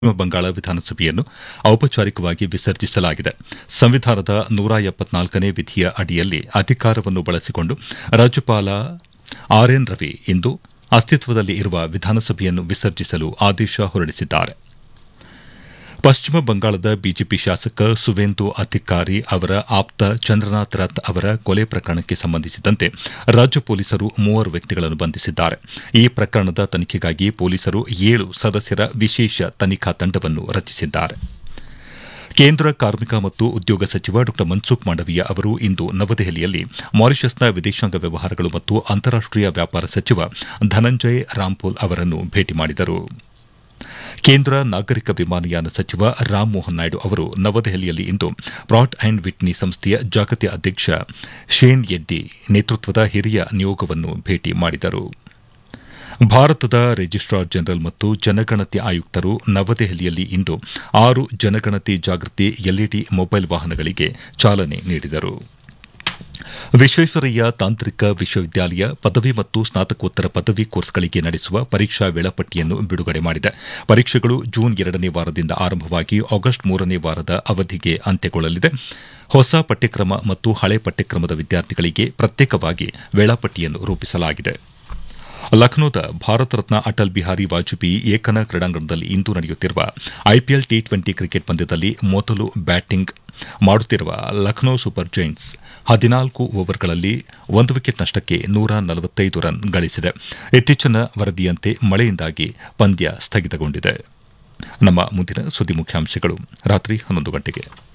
ಪಶ್ಚಿಮ ಬಂಗಾಳ ವಿಧಾನಸಭೆಯನ್ನು ಔಪಚಾರಿಕವಾಗಿ ವಿಸರ್ಜಿಸಲಾಗಿದೆ ಸಂವಿಧಾನದ ನೂರ ಎಪ್ಪತ್ನಾಲ್ಕನೇ ವಿಧಿಯ ಅಡಿಯಲ್ಲಿ ಅಧಿಕಾರವನ್ನು ಬಳಸಿಕೊಂಡು ರಾಜ್ಯಪಾಲ ಆರ್ ಎನ್ ರವಿ ಇಂದು ಅಸ್ತಿತ್ವದಲ್ಲಿ ಇರುವ ವಿಧಾನಸಭೆಯನ್ನು ವಿಸರ್ಜಿಸಲು ಆದೇಶ ಹೊರಡಿಸಿದ್ದಾರೆ ಪಶ್ಚಿಮ ಬಂಗಾಳದ ಬಿಜೆಪಿ ಶಾಸಕ ಸುವೇಂದು ಅಧಿಕಾರಿ ಅವರ ಆಪ್ತ ಚಂದ್ರನಾಥ್ ರಥ್ ಅವರ ಕೊಲೆ ಪ್ರಕರಣಕ್ಕೆ ಸಂಬಂಧಿಸಿದಂತೆ ರಾಜ್ಯ ಪೊಲೀಸರು ಮೂವರು ವ್ಯಕ್ತಿಗಳನ್ನು ಬಂಧಿಸಿದ್ದಾರೆ ಈ ಪ್ರಕರಣದ ತನಿಖೆಗಾಗಿ ಪೊಲೀಸರು ಏಳು ಸದಸ್ಯರ ವಿಶೇಷ ತನಿಖಾ ತಂಡವನ್ನು ರಚಿಸಿದ್ದಾರೆ ಕೇಂದ್ರ ಕಾರ್ಮಿಕ ಮತ್ತು ಉದ್ಯೋಗ ಸಚಿವ ಡಾ ಮನ್ಸುಖ್ ಮಾಂಡವೀಯ ಅವರು ಇಂದು ನವದೆಹಲಿಯಲ್ಲಿ ಮಾರಿಷಸ್ನ ವಿದೇಶಾಂಗ ವ್ಯವಹಾರಗಳು ಮತ್ತು ಅಂತಾರಾಷ್ಟೀಯ ವ್ಯಾಪಾರ ಸಚಿವ ಧನಂಜಯ್ ರಾಮ್ಪೋಲ್ ಅವರನ್ನು ಭೇಟಿ ಮಾಡಿದರು ಕೇಂದ್ರ ನಾಗರಿಕ ವಿಮಾನಯಾನ ಸಚಿವ ರಾಮ್ ಮೋಹನ್ ನಾಯ್ಡು ಅವರು ನವದೆಹಲಿಯಲ್ಲಿ ಇಂದು ಪ್ರಾಟ್ ಅಂಡ್ ವಿಟ್ನಿ ಸಂಸ್ಥೆಯ ಜಾಗತಿಕ ಅಧ್ಯಕ್ಷ ಶೇನ್ ಯೆಡ್ಡಿ ನೇತೃತ್ವದ ಹಿರಿಯ ನಿಯೋಗವನ್ನು ಭೇಟಿ ಮಾಡಿದರು ಭಾರತದ ರಿಜಿಸ್ಟಾರ್ ಜನರಲ್ ಮತ್ತು ಜನಗಣತಿ ಆಯುಕ್ತರು ನವದೆಹಲಿಯಲ್ಲಿ ಇಂದು ಆರು ಜನಗಣತಿ ಜಾಗೃತಿ ಎಲ್ಇಡಿ ಮೊಬೈಲ್ ವಾಹನಗಳಿಗೆ ಚಾಲನೆ ನೀಡಿದರು ವಿಶ್ವೇಶ್ವರಯ್ಯ ತಾಂತ್ರಿಕ ವಿಶ್ವವಿದ್ಯಾಲಯ ಪದವಿ ಮತ್ತು ಸ್ನಾತಕೋತ್ತರ ಪದವಿ ಕೋರ್ಸ್ಗಳಿಗೆ ನಡೆಸುವ ಪರೀಕ್ಷಾ ವೇಳಾಪಟ್ಟಿಯನ್ನು ಬಿಡುಗಡೆ ಮಾಡಿದೆ ಪರೀಕ್ಷೆಗಳು ಜೂನ್ ಎರಡನೇ ವಾರದಿಂದ ಆರಂಭವಾಗಿ ಆಗಸ್ಟ್ ಮೂರನೇ ವಾರದ ಅವಧಿಗೆ ಅಂತ್ಯಗೊಳ್ಳಲಿದೆ ಹೊಸ ಪಠ್ಯಕ್ರಮ ಮತ್ತು ಹಳೆ ಪಠ್ಯಕ್ರಮದ ವಿದ್ಯಾರ್ಥಿಗಳಿಗೆ ಪ್ರತ್ಯೇಕವಾಗಿ ವೇಳಾಪಟ್ಟಿಯನ್ನು ರೂಪಿಸಲಾಗಿದೆ ಲಖನೌದ ಭಾರತ ರತ್ನ ಅಟಲ್ ಬಿಹಾರಿ ವಾಜಪೇಯಿ ಏಕನ ಕ್ರೀಡಾಂಗಣದಲ್ಲಿ ಇಂದು ನಡೆಯುತ್ತಿರುವ ಐಪಿಎಲ್ ಟಿ ಟ್ವೆಂಟಿ ಕ್ರಿಕೆಟ್ ಪಂದ್ಯದಲ್ಲಿ ಮೊದಲು ಬ್ಯಾಟಿಂಗ್ ಮಾಡುತ್ತಿರುವ ಲಖನೌ ಸೂಪರ್ ಜೈಂಟ್ಸ್ ಹದಿನಾಲ್ಕು ಓವರ್ಗಳಲ್ಲಿ ಒಂದು ವಿಕೆಟ್ ನಷ್ಟಕ್ಕೆ ನೂರ ನಲವತ್ತೈದು ರನ್ ಗಳಿಸಿದೆ ಇತ್ತೀಚಿನ ವರದಿಯಂತೆ ಮಳೆಯಿಂದಾಗಿ ಪಂದ್ಯ ಸ್ಥಗಿತಗೊಂಡಿದೆ ನಮ್ಮ ಮುಂದಿನ ಸುದ್ದಿ ಮುಖ್ಯಾಂಶಗಳು ರಾತ್ರಿ ಹನ್ನೊಂದು ಗಂಟೆಗೆ